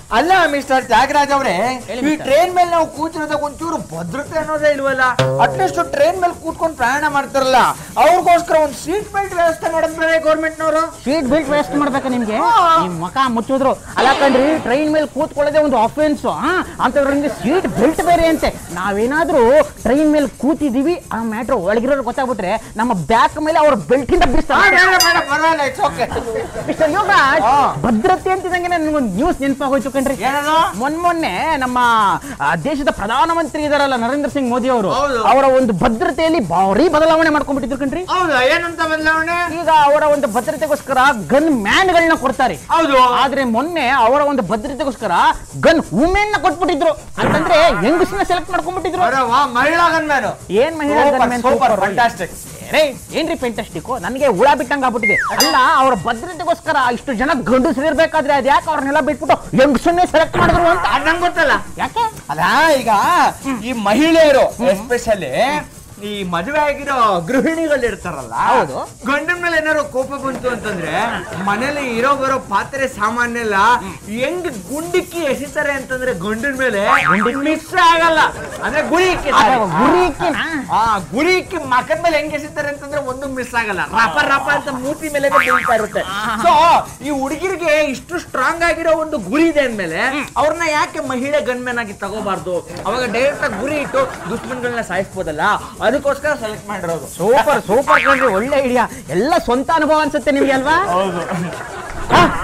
ಅಲ್ಲ ಮಿಸ್ಟರ್ ತ್ಯಾಗರಾಜ್ ಅವರೇ ಹೇಳಿ ಈ mister. ಟ್ರೈನ್ ಮೇಲೆ ನಾವು ಕೂತಿರೋದಾಗ ಒಂಚೂರು ಭದ್ರತೆ ಅನ್ನೋದೇ ಇಲ್ವಲ್ಲ ಅಟ್ಲೀಸ್ಟ್ ಟ್ರೈನ್ ಮೇಲೆ ಕೂತ್ಕೊಂಡು ಪ್ರಯಾಣ ಮಾಡ್ತಾರಲ್ಲ ಅವ್ರಿಗೋಸ್ಕರ ಒಂದು ಸೀಟ್ ಬೆಲ್ಟ್ ವ್ಯವಸ್ಥೆ ಮಾಡಿದ್ರೆ ಗೌರ್ಮೆಂಟ್ನವರು ಸೀಟ್ ಬೆಲ್ಟ್ ವೇಸ್ಟ್ ಮಾಡ್ಬೇಕಾ ನಿಮ್ಗೆ ಹಾ. ನಿಮ್ ಮುಖ ಮುಚ್ಚಿದ್ರು ಅಲ್ಲ ಕಣ್ರಿ ಟ್ರೈನ್ ಮೇಲೆ ಕೂತ್ಕೊಳ್ಳೋದೇ ಒಂದು ಅಫೆನ್ಸ್ ಅಂತದ್ರಿಂದ ಸೀಟ್ ಬೆಲ್ಟ್ ಬೇರೆ ಅಂತೆ ನಾವೇನಾದ್ರೂ ಟ್ರೈನ್ ಮೇಲೆ ಕೂತಿದೀವಿ ಆ ಮ್ಯಾಟ್ರ್ ಒಳಗಿರೋರು ಗೊತ್ತಾಗ್ಬಿಟ್ರೆ ನಮ್ಮ ಬ್ಯಾಕ್ ಮೇಲೆ ಅವ್ರ ಬೆಲ್ಟ್ ಇಂದ ಬಿಸ್ತಾರೆ ಪರವಾಗಿಲ್ಲ ಇಟ್ಸ್ ಓಕೆ ಮಿಸ್ಟರ್ ಯೋಗರಾಜ್ ಹಾ. ಭದ್ರತೆ ಅಂತಿದಂಗೆ ನನಗೊಂದು ನ್ಯೂಸ್ ನೆನಪಾಗೋಯ್ತು ಕಣ್ರಿ ಏನದು ಮೊನ್ನೆ ಮೊನ್ನೆ ನಮ್ಮ ಆ, ದೇಶದ ಪ್ರಧಾನಮಂತ್ರಿ ಇದಾರಲ್ಲ ನರೇಂದ್ರ ಸಿಂಗ್ ಮೋದಿ ಅವರು ಹೌದು. ಅವರ ಒಂದು ಭದ್ರತೆಯಲ್ಲಿ ಭಾರಿ ಬದಲಾವಣೆ ಮಾಡ್ಕೊಂಡ್ಬಿಟ್ಟಿದ್ರು ಕಣ್ರಿ ಹೌದಾ ಏನಂತ ಬದಲಾವಣೆ ಈಗ ಅವರ ಒಂದು ಭದ್ರತೆಗೋಸ್ಕರ ಗನ್ ಮ್ಯಾನ್ ಗಳನ್ನ ಕೊಡ್ತಾರೆ ಹೌದು ಆದ್ರೆ ಮೊನ್ನೆ ಅವರ ಒಂದು ಭದ್ರತೆಗೋಸ್ಕರ ಗನ್ ವುಮೆನ್ ನ ಕೊಟ್ಬಿಟ್ಟಿದ್ರು ಅಂತಂದ್ರೆ ಹೆಂಗಸನ್ನ ಸೆಲೆಕ್ಟ್ ಮಾಡ್ಕೊಂಡ್ಬಿಟ್ಟಿದ್ರು ಅರೆ ವಾ ಮಹಿಳಾ ಗನ್ಮ್ಯಾನು ಏನ್ ಮಹಿಳಾ gunman ಸೂಪರ್ super. ಫ್ಯಾಂಟಾಸ್ಟಿಕ್ ರೇ ಏನ್ರಿ ಫೆಂಟಾಸ್ಟಿಕ್ ನನಗೆ ಹುಳ ಬಿಟ್ಟಂಗ ಆಗ್ಬಿಟ್ಟಿದೆ ಅಲ್ಲ ಅವ್ರ ಭದ್ರತೆಗೋಸ್ಕರ ಇಷ್ಟು ಜನ ಗಂಡಸರು ಇರ್ಬೇಕಾದ್ರೆ ಅದ್ ಯಾಕೆ ಅವ್ರನ್ನೆಲ್ಲ ಬಿಟ್ಬಿಟ್ಟು ಹೆಂಗಸನ್ನೇ ಸೆಲೆಕ್ಟ್ ಮಾಡಿದ್ರು ಅಂತ ನಂಗೆ ಗೊತ್ತಲ್ಲ ಯಾಕೆ ಅಲ್ಲ ಈಗ ಈ ಮಹಿಳೆಯರು ಎಸ್ಪೆಷಲಿ ಈ ಮದುವೆ ಆಗಿರೋ ಗೃಹಿಣಿಗಳು ಇರ್ತಾರಲ್ಲ ಹೌದು. ಗಂಡನ ಮೇಲೆ ಏನಾದ್ರು ಕೋಪ ಬಂತು ಅಂತಂದ್ರೆ ಮನೇಲಿ ಇರೋ ಬರೋ ಪಾತ್ರೆ ಸಾಮಾನ್ಯ ಎಲ್ಲ ಹೆಂಗ್ ಗುಂಡಿಕ್ಕಿ ಎಸಿತಾರೆ ಅಂತಂದ್ರೆ ಗಂಡನ ಮೇಲೆ ಮಿಸ್ ಆಗಲ್ಲ ಅಂದ್ರೆ ಗುರಿ ಇಕ್ಕಿದ್ದಾರೆ. ಅದೇ ಗುರಿ ಇಕ್ಕಿನಾ? ಆ ಗುರಿ ಇಕ್ಕಿ ಮಕದ ಮೇಲೆ ಹೆಂಗ್ ಎಸಿತಾರೆ ಅಂತಂದ್ರೆ ಒಂದು ಮಿಸ್ ಆಗಲ್ಲ ರಪ ರಪ ಅಂತ ಮೂತಿ ಮೇಲೆ ಬೀಳ್ತಾ ಇರುತ್ತೆ ಸೊ ಈ ಹುಡುಗಿರಿಗೆ ಇಷ್ಟು ಸ್ಟ್ರಾಂಗ್ ಆಗಿರೋ ಒಂದು ಗುರಿ ಇದೆ ಅಂದ್ಮೇಲೆ ಅವ್ರನ್ನ ಯಾಕೆ ಮಹಿಳೆ ಗನ್ಮೆನ್ ಆಗಿ ತಗೋಬಾರ್ದು ಅವಾಗ ಡೈರೆಕ್ಟ್ ಆಗಿ ಗುರಿ ಇಟ್ಟು ದುಶ್ಮನ್ಗಳನ್ನ ಸಾಯಿಸ್ಬೋದಲ್ಲ ಅದಕ್ಕೋಸ್ಕರ ಸೆಲೆಕ್ಟ್ ಮಾಡಿರೋದು ಸೂಪರ್ ಸೂಪರ್ ಕಣ್ರಿ ಒಳ್ಳೆ ಐಡಿಯಾ ಎಲ್ಲ ಸ್ವಂತ ಅನುಭವ ಅನ್ಸುತ್ತೆ ನಿಮ್ಗೆ ಅಲ್ವಾ ಹೌದು ಆ,